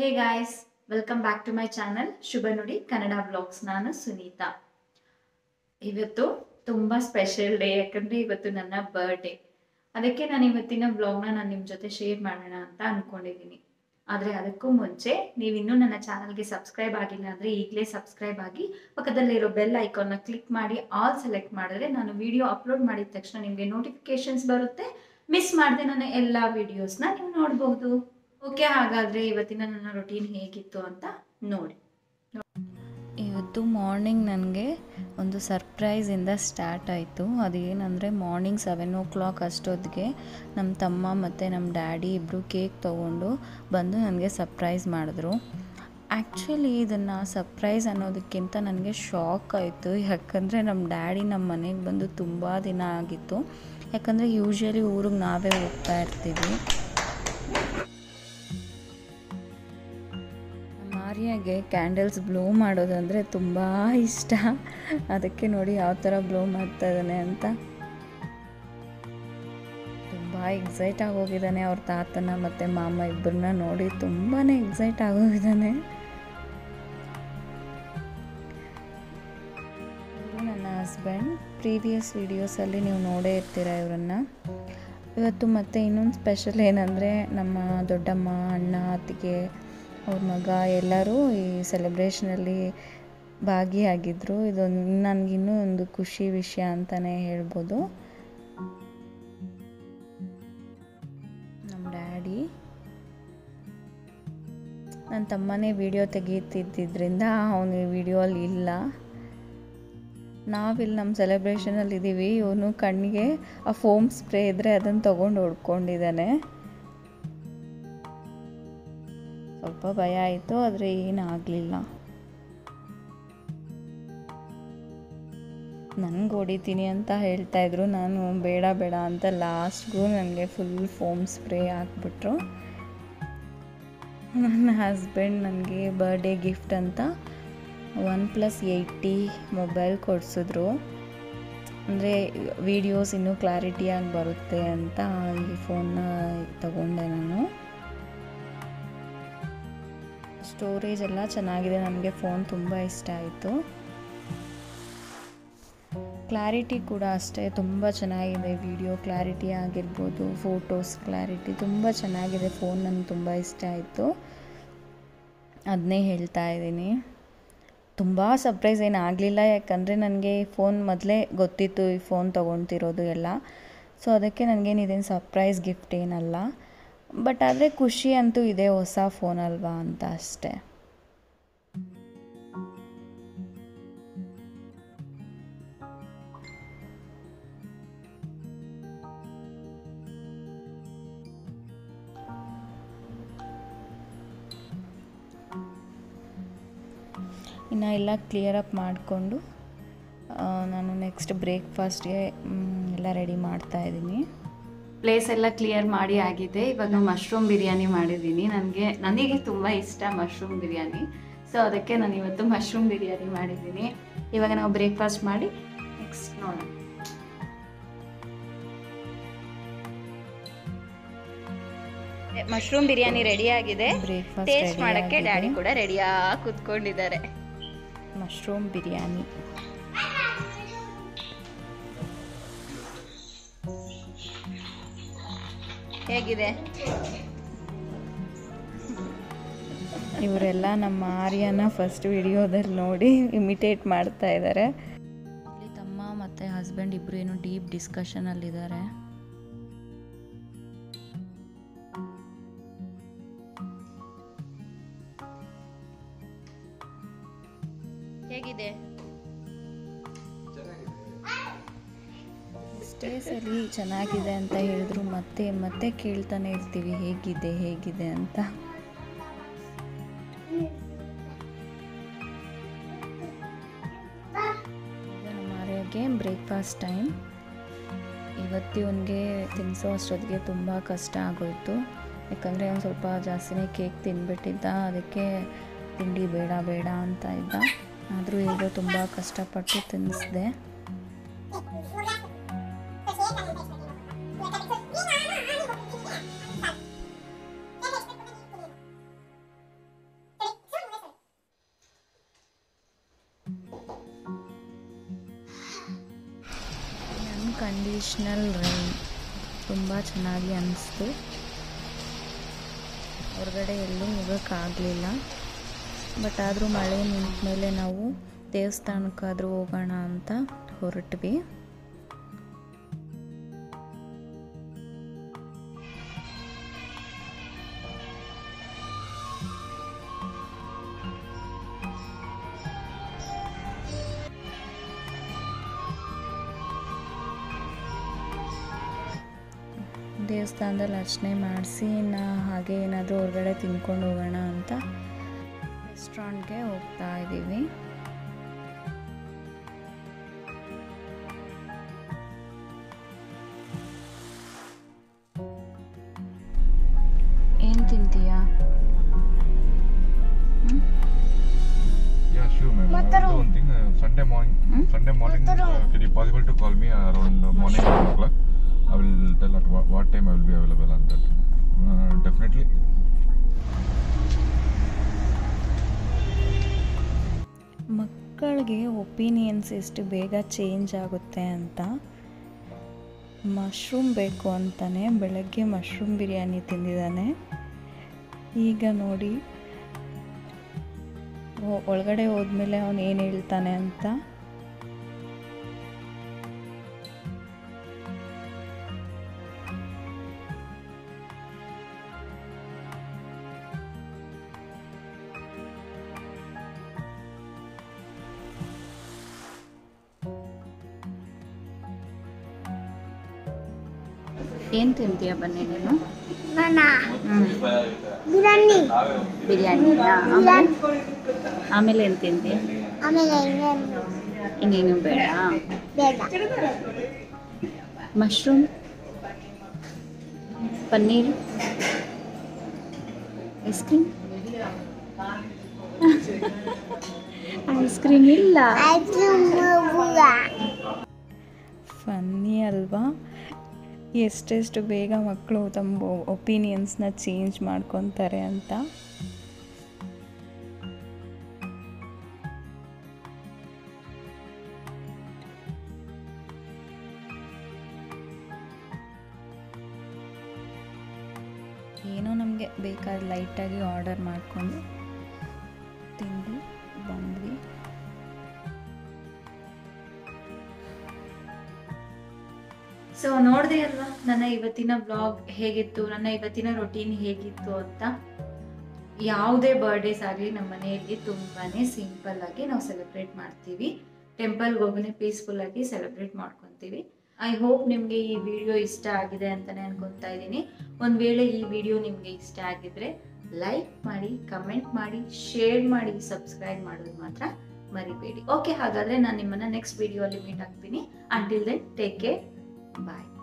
Hey guys welcome back to my channel Shubha Nudi Kannada blogs ನಾನು ಸುನೀತಾ ಇವತ್ತು ತುಂಬ ಸ್ಪೆಷಲ್ ಡೇ ಯಾಕಂದರೆ ಇವತ್ತು ನನ್ನ ಬರ್ಡೇ ಅದಕ್ಕೆ ನಾನು ಇವತ್ತಿನ ಬ್ಲಾಗ್ನ ನಾನು ನಿಮ್ಮ ಜೊತೆ ಶೇರ್ ಮಾಡೋಣ ಅಂತ ಅಂದ್ಕೊಂಡಿದ್ದೀನಿ ಆದರೆ ಅದಕ್ಕೂ ಮುಂಚೆ ನೀವಿನ್ನೂ ನನ್ನ ಚಾನಲ್ಗೆ ಸಬ್ಸ್ಕ್ರೈಬ್ ಆಗಿಲ್ಲ ಅಂದರೆ ಈಗಲೇ ಸಬ್ಸ್ಕ್ರೈಬ್ ಆಗಿ ಪಕ್ಕದಲ್ಲಿರೋ ಬೆಲ್ ಐಕಾನ್ನ ಕ್ಲಿಕ್ ಮಾಡಿ ಆಲ್ ಸೆಲೆಕ್ಟ್ ಮಾಡಿದ್ರೆ ನಾನು ವಿಡಿಯೋ ಅಪ್ಲೋಡ್ ಮಾಡಿದ ತಕ್ಷಣ ನಿಮಗೆ ನೋಟಿಫಿಕೇಶನ್ಸ್ ಬರುತ್ತೆ ಮಿಸ್ ಮಾಡದೆ ನನ್ನ ಎಲ್ಲ ವಿಡಿಯೋಸ್ನ ನೀವು ನೋಡಬಹುದು ಓಕೆ ಹಾಗಾದರೆ ಇವತ್ತಿನ ನನ್ನ ರೊಟೀನ್ ಹೇಗಿತ್ತು ಅಂತ ನೋಡಿ ಇವತ್ತು ಮಾರ್ನಿಂಗ್ ನನಗೆ ಒಂದು ಸರ್ಪ್ರೈಸಿಂದ ಸ್ಟಾರ್ಟ್ ಆಯಿತು ಅದೇನಂದರೆ ಮಾರ್ನಿಂಗ್ ಸೆವೆನ್ ಓ ಕ್ಲಾಕ್ ಅಷ್ಟೊತ್ತಿಗೆ ನಮ್ಮ ತಮ್ಮ ಮತ್ತು ನಮ್ಮ ಡ್ಯಾಡಿ ಇಬ್ಬರು ಕೇಕ್ ತೊಗೊಂಡು ಬಂದು ನನಗೆ ಸರ್ಪ್ರೈಸ್ ಮಾಡಿದ್ರು ಆ್ಯಕ್ಚುಲಿ ಇದನ್ನು ಸರ್ಪ್ರೈಸ್ ಅನ್ನೋದಕ್ಕಿಂತ ನನಗೆ ಶಾಕ್ ಆಯಿತು ಯಾಕಂದರೆ ನಮ್ಮ ಡ್ಯಾಡಿ ನಮ್ಮ ಮನೆಗೆ ಬಂದು ತುಂಬ ದಿನ ಆಗಿತ್ತು ಯಾಕಂದರೆ ಯೂಶ್ವಲಿ ಊರಿಗೆ ನಾವೇ ಹೋಗ್ತಾ ಇರ್ತೀವಿ ಆರ್ಯಾಗೆ ಕ್ಯಾಂಡಲ್ಸ್ ಬ್ಲೋ ಮಾಡೋದಂದರೆ ತುಂಬ ಇಷ್ಟ ಅದಕ್ಕೆ ನೋಡಿ ಯಾವ ಥರ ಬ್ಲೋ ಮಾಡ್ತಾ ಇದ್ದಾನೆ ಅಂತ ತುಂಬ ಎಕ್ಸೈಟ್ ಆಗೋಗಿದ್ದಾನೆ ಅವ್ರ ತಾತನ ಮತ್ತು ಮಾಮ ಇಬ್ಬರನ್ನ ನೋಡಿ ತುಂಬಾ ಎಕ್ಸೈಟ್ ಆಗೋಗಿದ್ದಾನೆ ಇವರು ನನ್ನ ಹಸ್ಬೆಂಡ್ ಪ್ರೀವಿಯಸ್ ವೀಡಿಯೋಸಲ್ಲಿ ನೀವು ನೋಡೇ ಇರ್ತೀರ ಇವರನ್ನು ಇವತ್ತು ಮತ್ತು ಇನ್ನೊಂದು ಸ್ಪೆಷಲ್ ಏನಂದರೆ ನಮ್ಮ ದೊಡ್ಡಮ್ಮ ಅಣ್ಣ ಅತ್ತಿಗೆ ಅವ್ರ ಮಗ ಎಲ್ಲರೂ ಈ ಸೆಲೆಬ್ರೇಷನಲ್ಲಿ ಭಾಗಿಯಾಗಿದ್ದರು ಇದೊಂದು ನನಗಿನ್ನೂ ಒಂದು ಖುಷಿ ವಿಷಯ ಅಂತಲೇ ಹೇಳ್ಬೋದು ನಮ್ಮ ಡ್ಯಾಡಿ ನನ್ನ ತಮ್ಮನೇ ವಿಡಿಯೋ ತೆಗೀತಿದ್ದರಿಂದ ಅವನು ವಿಡಿಯೋ ಅಲ್ಲಿ ಇಲ್ಲ ನಾವಿಲ್ಲಿ ನಮ್ಮ ಸೆಲೆಬ್ರೇಷನಲ್ಲಿ ಇದ್ದೀವಿ ಇವನು ಕಣ್ಣಿಗೆ ಆ ಫೋಮ್ ಸ್ಪ್ರೇ ಇದ್ದರೆ ಅದನ್ನು ತೊಗೊಂಡು ಹೊಡ್ಕೊಂಡಿದ್ದಾನೆ ಸ್ವಲ್ಪ ಭಯ ಆಯಿತು ಆದರೆ ಏನಾಗಲಿಲ್ಲ ನನಗೆ ಹೊಡಿತೀನಿ ಅಂತ ಹೇಳ್ತಾಯಿದ್ರು ನಾನು ಬೇಡ ಬೇಡ ಅಂತ ಲಾಸ್ಟ್ಗೂ ನನಗೆ ಫುಲ್ ಫೋಮ್ ಸ್ಪ್ರೇ ಹಾಕ್ಬಿಟ್ರು ನನ್ನ ಹಸ್ಬೆಂಡ್ ನನಗೆ ಬರ್ಡೇ ಗಿಫ್ಟ್ ಅಂತ ಒನ್ ಪ್ಲಸ್ ಏಯ್ಟಿ ಮೊಬೈಲ್ ಕೊಡಿಸಿದ್ರು ಅಂದರೆ ವೀಡಿಯೋಸ್ ಇನ್ನೂ ಕ್ಲಾರಿಟಿಯಾಗಿ ಬರುತ್ತೆ ಅಂತ ಈ ಫೋನ್ನ ತಗೊಂಡೆ ನಾನು ಸ್ಟೋರೇಜ್ ಎಲ್ಲ ಚೆನ್ನಾಗಿದೆ ನನಗೆ ಫೋನ್ ತುಂಬ ಇಷ್ಟ ಆಯಿತು ಕ್ಲಾರಿಟಿ ಕೂಡ ಅಷ್ಟೇ ತುಂಬ ಚೆನ್ನಾಗಿದೆ ವಿಡಿಯೋ ಕ್ಲಾರಿಟಿ ಆಗಿರ್ಬೋದು ಫೋಟೋಸ್ ಕ್ಲಾರಿಟಿ ತುಂಬ ಚೆನ್ನಾಗಿದೆ ಫೋನ್ ನನಗೆ ತುಂಬ ಇಷ್ಟ ಆಯಿತು ಅದನ್ನೇ ಹೇಳ್ತಾ ಇದ್ದೀನಿ ತುಂಬ ಸರ್ಪ್ರೈಸ್ ಏನು ಆಗಲಿಲ್ಲ ಯಾಕಂದರೆ ನನಗೆ ಈ ಫೋನ್ ಮೊದಲೇ ಗೊತ್ತಿತ್ತು ಈ ಫೋನ್ ತೊಗೊಳ್ತಿರೋದು ಎಲ್ಲ ಸೊ ಅದಕ್ಕೆ ನನಗೇನಿದೇನು ಸರ್ಪ್ರೈಸ್ ಗಿಫ್ಟ್ ಏನಲ್ಲ ಬಟ್ ಆದರೆ ಖುಷಿ ಅಂತೂ ಇದೆ ಹೊಸ ಫೋನ್ ಅಲ್ವಾ ಅಂತ ಅಷ್ಟೆ ಇನ್ನು ಎಲ್ಲ ಕ್ಲಿಯರ್ ಅಪ್ ಮಾಡಿಕೊಂಡು ನಾನು ನೆಕ್ಸ್ಟ್ ಬ್ರೇಕ್ಫಾಸ್ಟ್ಗೆ ಎಲ್ಲ ರೆಡಿ ಮಾಡ್ತಾ ಇದ್ದೀನಿ ಪ್ಲೇಸ್ ಎಲ್ಲ ಕ್ಲಿಯರ್ ಮಾಡಿ ಆಗಿದೆ ಇವಾಗ ಮಶ್ರೂಮ್ ಬಿರಿಯಾನಿ ಮಾಡಿದ್ದೀನಿ ನನಗೆ ನನಗೆ ತುಂಬ ಇಷ್ಟ ಮಶ್ರೂಮ್ ಬಿರಿಯಾನಿ ಸೊ ಅದಕ್ಕೆ ನಾನು ಇವತ್ತು ಮಶ್ರೂಮ್ ಬಿರಿಯಾನಿ ಮಾಡಿದ್ದೀನಿ ಇವಾಗ ನಾವು ಬ್ರೇಕ್ಫಾಸ್ಟ್ ಮಾಡಿ ನೆಕ್ಸ್ಟ್ ನೋಡೋಣ ಮಶ್ರೂಮ್ ಬಿರಿಯಾನಿ ರೆಡಿ ಆಗಿದೆ ಬ್ರೇಕ್ಫಾಸ್ಟ್ ಟೇಸ್ಟ್ ಮಾಡಕ್ಕೆ ಡ್ಯಾಡಿ ಕೂಡ ರೆಡಿಯಾಗಿ ಕುತ್ಕೊಂಡಿದ್ದಾರೆ ಮಶ್ರೂಮ್ ಬಿರಿಯಾನಿ ಹೇಗಿದೆ ಇವರೆಲ್ಲ ನಮ್ಮ ಆರ್ಯನ ಫಸ್ಟ್ ವಿಡಿಯೋದಲ್ಲಿ ನೋಡಿ ಇಮಿಟೇಟ್ ಮಾಡ್ತಾ ಇದ್ದಾರೆ ಇಲ್ಲಿ ತಮ್ಮ ಮತ್ತು ಹಸ್ಬೆಂಡ್ ಇಬ್ಬರು ಏನೋ ಡೀಪ್ ಡಿಸ್ಕಷನಲ್ಲಿದ್ದಾರೆ ಹೇಗಿದೆ ಸ್ಟೇಸಲ್ಲಿ ಚೆನ್ನಾಗಿದೆ ಅಂತ ಹೇಳಿದ್ರು ಮತ್ತೆ ಮತ್ತೆ ಕೇಳ್ತಾನೆ ಇರ್ತೀವಿ ಹೇಗಿದೆ ಹೇಗಿದೆ ಅಂತ ಈಗ ನಮ್ಮ ಆರ್ಯಗೆ ಬ್ರೇಕ್ಫಾಸ್ಟ್ ಟೈಮ್ ಇವತ್ತಿವನಿಗೆ ತಿನ್ನಿಸೋ ಅಷ್ಟೊತ್ತಿಗೆ ತುಂಬ ಕಷ್ಟ ಆಗೋಯ್ತು ಯಾಕಂದರೆ ಒಂದು ಸ್ವಲ್ಪ ಜಾಸ್ತಿನೇ ಕೇಕ್ ತಿಂದ್ಬಿಟ್ಟಿದ್ದ ಅದಕ್ಕೆ ತಿಂಡಿ ಬೇಡ ಬೇಡ ಅಂತ ಇದ್ದ ಆದರೂ ಈಗ ತುಂಬ ಕಷ್ಟಪಟ್ಟು ತಿನ್ನಿಸ್ದೆ ಕಂಡೀಷ್ನಲ್ ರೈನ್ ತುಂಬ ಚೆನ್ನಾಗಿ ಅನಿಸ್ತು ಹೊರಗಡೆ ಎಲ್ಲೂ ಹೋಗೋಕ್ಕಾಗಲಿಲ್ಲ ಬಟ್ ಆದರೂ ಮಳೆ ನಿಂತ ಮೇಲೆ ನಾವು ದೇವಸ್ಥಾನಕ್ಕಾದರೂ ಹೋಗೋಣ ಅಂತ ಹೊರಟ್ವಿ ದೇವಸ್ಥಾನದಲ್ಲಿ ಅರ್ಚನೆ ಮಾಡಿಸಿ ನಾ ಹಾಗೆ ಏನಾದರೂ ಹೊರಗಡೆ ತಿನ್ಕೊಂಡು ಹೋಗೋಣ ಅಂತ ರೆಸ್ಟೋರೆಂಟ್ಗೆ ಹೋಗ್ತಾ ಇದ್ದೀವಿ ಏನು ತಿಂತೀಯಾ Yeah, sure, ma'am. Uh, do one thing. Uh, Sunday morning. Hmm? Sunday morning. Uh, can you possible to call me around uh, morning nine o'clock? I will tell at what, what time I will be available on that. Uh, definitely. ಮಕ್ಕಳಿಗೆ opinions ಎಷ್ಟು ಬೇಗ change ಆಗುತ್ತೆ ಅಂತ mushroom ಬೇಕು ಅಂತಾನೆ ಬೆಳಗ್ಗೆ mushroom biryani ತಿಂದಿದ್ದಾನೆ ಈಗ ನೋಡಿ ಒ- ಒಳಗಡೆ ಹೋದ್ಮೇಲೆ ಅವನು ಏನು ಹೇಳ್ತಾನೆ ಅಂತ ಏನು ತಿಂತೀಯ ಬನ್ನಿ ನೀನು ನಾನಾ ಹ್ಞೂ ಬಿರಿಯಾನಿ ಬಿರಿಯಾನಿ ಆಮೇಲೆ ಆಮೇಲೆ ಏನು ತಿಂತೀಯ ಆಮೇಲೆ ಇನ್ನೇನು ಇನ್ನೇನು ಬೇಡ ಬೇಡ mushroom paneer ice cream ice cream ಇಲ್ಲ ಐಸ್ ಕ್ರೀಮ್ ಕೂಡ ಫನ್ನಿ ಅಲ್ವಾ ಎಷ್ಟೆಷ್ಟು ಬೇಗ ಮಕ್ಕಳು ತಮ್ಮ ಒಪಿನಿಯನ್ಸ್ನ ಚೇಂಜ್ ಮಾಡ್ಕೊತಾರೆ ಅಂತ ಏನೋ ನಮಗೆ ಬೇಕಾದ ಲೈಟಾಗಿ ಆರ್ಡರ್ ಮಾಡಿಕೊಂಡು ತಿಂದು ಬಂದ್ವಿ ಸೊ ನೋಡಿದೆ ಅಲ್ವಾ ನನ್ನ ಇವತ್ತಿನ ಬ್ಲಾಗ್ ಹೇಗಿತ್ತು ನನ್ನ ಇವತ್ತಿನ ರೊಟೀನ್ ಹೇಗಿತ್ತು ಅಂತ ಯಾವುದೇ ಬರ್ಡೇಸ್ ಆಗಲಿ ನಮ್ಮ ಮನೆಯಲ್ಲಿ ತುಂಬಾನೇ ಸಿಂಪಲ್ ಆಗಿ ನಾವು ಸೆಲೆಬ್ರೇಟ್ ಮಾಡ್ತೀವಿ ಟೆಂಪಲ್ಗೆ ಹೋಗಿ ಪೀಸ್ಫುಲ್ ಆಗಿ ಸೆಲೆಬ್ರೇಟ್ ಮಾಡ್ಕೊತೀವಿ ಐ ಹೋಪ್ ನಿಮಗೆ ಈ ವಿಡಿಯೋ ಇಷ್ಟ ಆಗಿದೆ ಅಂತಾನೆ ಅನ್ಕೊಂತಾ ಇದ್ದೀನಿ ಒಂದು ವೇಳೆ ಈ ವಿಡಿಯೋ ನಿಮಗೆ ಇಷ್ಟ ಆಗಿದ್ರೆ ಲೈಕ್ ಮಾಡಿ ಕಮೆಂಟ್ ಮಾಡಿ ಶೇರ್ ಮಾಡಿ ಸಬ್ಸ್ಕ್ರೈಬ್ ಮಾಡೋದು ಮಾತ್ರ ಮರಿಬೇಡಿ ಓಕೆ ಹಾಗಾದ್ರೆ ನಾನು ನಿಮ್ಮನ್ನ ನೆಕ್ಸ್ಟ್ ವಿಡಿಯೋ ಅಲ್ಲಿ ಮೀಟ್ ಆಗ್ತೀನಿ ಅಂಟಿಲ್ ದೆನ್ ಟೇಕ್ ಕೇರ್ ಬಾಯ್